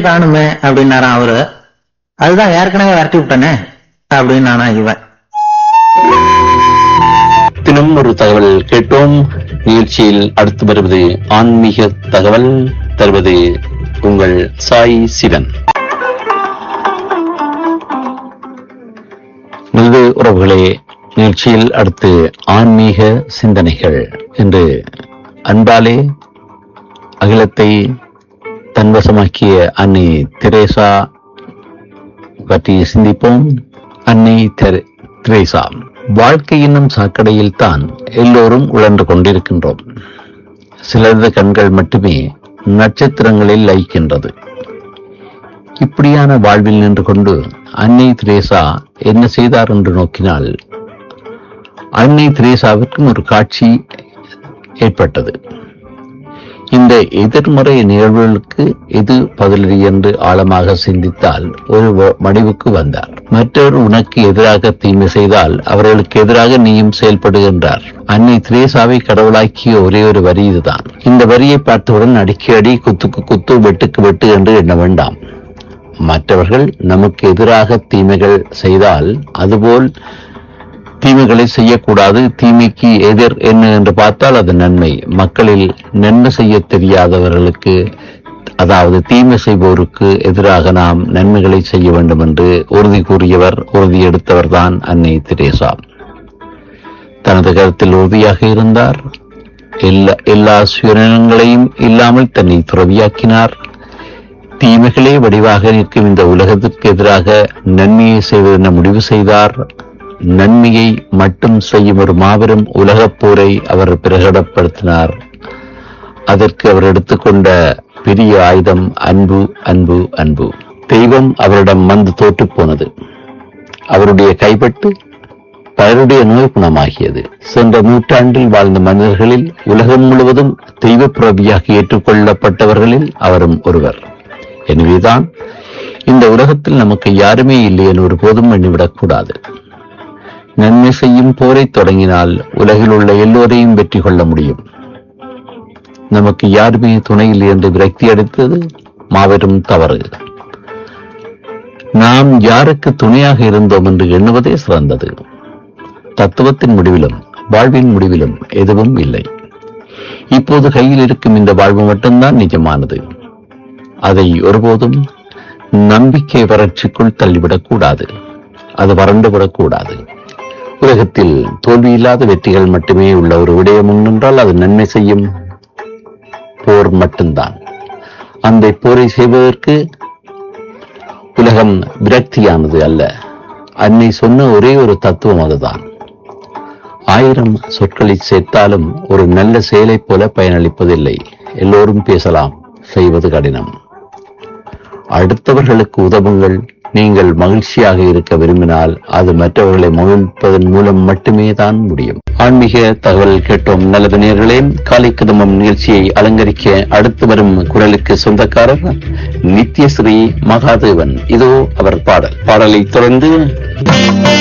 காணுமே அப்படின்னாராம் அவரு அதுதான் ஏற்கனவே விரட்டி விட்டனே அப்படின்னு நானா இவன் தினம் ஒரு தகவல் கேட்டோம் நிகழ்ச்சியில் அடுத்து வருவது ஆன்மீக தகவல் தருவது உங்கள் சாய் சிவன் நல்லது உறவுகளே நிகழ்ச்சியில் அடுத்து ஆன்மீக சிந்தனைகள் என்று அன்பாலே அகிலத்தை தன்வசமாக்கிய அன்னை திரேசா பற்றி சிந்திப்போம் அன்னை தெர- திரேசா வாழ்க்கை என்னும் சாக்கடையில் தான் எல்லோரும் உழன்று கொண்டிருக்கின்றோம் சிலரது கண்கள் மட்டுமே நட்சத்திரங்களில் லயிக்கின்றது இப்படியான வாழ்வில் நின்று கொண்டு அன்னை திரேசா என்ன செய்தார் என்று நோக்கினால் அன்னை திரேசாவிற்கும் ஒரு காட்சி ஏற்பட்டது இந்த எதிர்மறை நிகழ்வுகளுக்கு எது பதிலடி என்று ஆழமாக சிந்தித்தால் ஒரு வ- முடிவுக்கு வந்தார் மற்றவர் உனக்கு எதிராக தீமை செய்தால் அவர்களுக்கு எதிராக நீயும் செயல்படுகின்றார் அன்னை திரேசாவை கடவுளாக்கிய ஒரே ஒரு வரி இதுதான் இந்த வரியை பார்த்தவுடன் அடிக்கடி அடி குத்துக்கு குத்து வெட்டுக்கு வெட்டு என்று எண்ண வேண்டாம் மற்றவர்கள் நமக்கு எதிராக தீமைகள் செய்தால் அதுபோல் தீமைகளை செய்யக்கூடாது தீமைக்கு எதிர் என்ன என்று பார்த்தால் அது நன்மை மக்களில் நன்மை செய்ய தெரியாதவர்களுக்கு அதாவது தீமை செய்பவருக்கு எதிராக நாம் நன்மைகளை செய்ய வேண்டும் என்று உறுதி கூறியவர் உறுதி எடுத்தவர் தான் அன்னை தெரேசா தனது கருத்தில் உறுதியாக இருந்தார் எல்லா எல்லா சுயநலங்களையும் இல்லாமல் தன்னை துறவியாக்கினார் தீமைகளே வடிவாக நிற்கும் இந்த உலகத்திற்கு எதிராக நன்மையை செய்வதென முடிவு செய்தார் நன்மையை மட்டும் செய்யும் ஒரு மாபெரும் உலகப் போரை அவர் பிரகடப்படுத்தினார் அதற்கு அவர் எடுத்துக்கொண்ட பெரிய ஆயுதம் அன்பு அன்பு அன்பு தெய்வம் அவரிடம் வந்து தோற்றுப் போனது அவருடைய கைப்பட்டு பலருடைய நோய் குணமாகியது சென்ற நூற்றாண்டில் வாழ்ந்த மனிதர்களில் உலகம் முழுவதும் தெய்வ பிறவியாக ஏற்றுக்கொள்ளப்பட்டவர்களில் அவரும் ஒருவர் எனவேதான் இந்த உலகத்தில் நமக்கு யாருமே இல்லை என்று ஒருபோதும் எண்ணிவிடக்கூடாது நன்மை செய்யும் போரை தொடங்கினால் உலகில் உள்ள எல்லோரையும் வெற்றி கொள்ள முடியும் நமக்கு யாருமே துணையில் என்று விரக்தி அடித்தது மாபெரும் தவறு நாம் யாருக்கு துணையாக இருந்தோம் என்று எண்ணுவதே சிறந்தது தத்துவத்தின் முடிவிலும் வாழ்வின் முடிவிலும் எதுவும் இல்லை இப்போது கையில் இருக்கும் இந்த வாழ்வு மட்டும்தான் நிஜமானது அதை ஒருபோதும் நம்பிக்கை வறட்சிக்குள் தள்ளிவிடக் கூடாது அது வறண்டு விடக்கூடாது உலகத்தில் தோல்வியில்லாத வெற்றிகள் மட்டுமே உள்ள ஒரு விடயம் உண்டென்றால் அது நன்மை செய்யும் போர் மட்டும்தான் அந்த போரை செய்வதற்கு உலகம் விரக்தியானது அல்ல அன்னை சொன்ன ஒரே ஒரு தத்துவம் அதுதான் ஆயிரம் சொற்களை சேர்த்தாலும் ஒரு நல்ல செயலைப் போல பயனளிப்பதில்லை எல்லோரும் பேசலாம் செய்வது கடினம் அடுத்தவர்களுக்கு உதவுங்கள் நீங்கள் மகிழ்ச்சியாக இருக்க விரும்பினால் அது மற்றவர்களை மகிழ்ப்பதன் மூலம் மட்டுமே தான் முடியும் ஆன்மீக தகவல் கேட்டோம் நல்லது நேர்களே காலை கதமம் நிகழ்ச்சியை அலங்கரிக்க அடுத்து வரும் குரலுக்கு சொந்தக்காரர் நித்யஸ்ரீ மகாதேவன் இதோ அவர் பாடல் பாடலை தொடர்ந்து